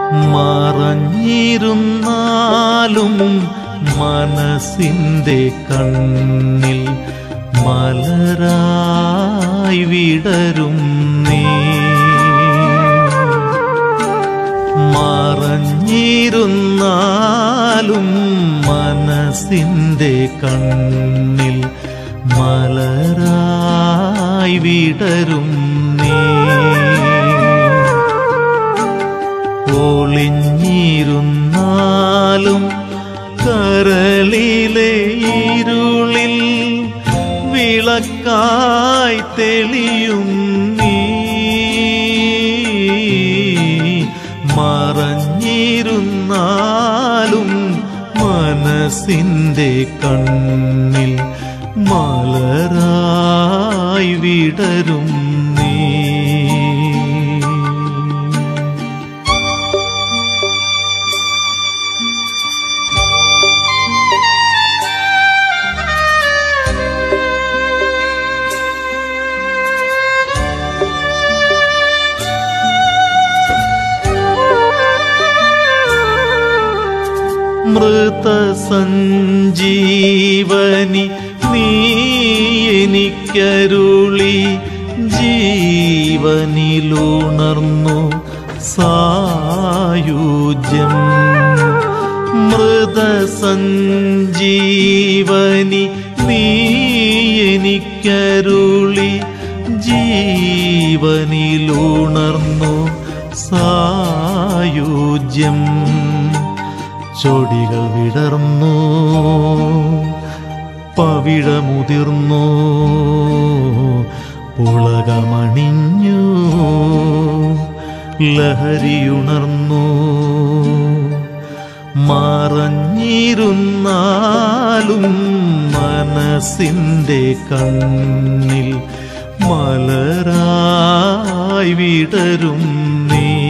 മറഞ്ഞിരുന്നാലും മനസ്സിൻ്റെ കണ്ണിൽ മലരായി വിടരും നീ മറഞ്ഞിരുന്നാലും മനസ്സിൻ്റെ കണ്ണിൽ മലരായി വിടരും നീ ഒളിഞ്ഞിരുന്നാലും കരളിലെ ഇരുളിൽ വിളക്കായി തെളിയും നീ മറഞ്ഞിരുന്നാലും മനസ്സിൻ്റെ കണ്ണിൽ മലരായി വിടരും നീ മൃതസഞ്ജീവനി നീ എനിക്കരുളി ജീവനിലുണർന്നു സായുജ്യം മൃതസഞ്ജീവനി നീ എനിക്കരുളി ജീവനിലുണർന്നു സായുജ്യം ചൊടികൾ വിടർന്നു പവിഴമുതിർന്നു പുളകമണിഞ്ഞു ലഹരിയുണർന്നു മറഞ്ഞിരുന്നാലും മനസ്സിൻ്റെ കണ്ണിൽ മലരായി വിടരും നീ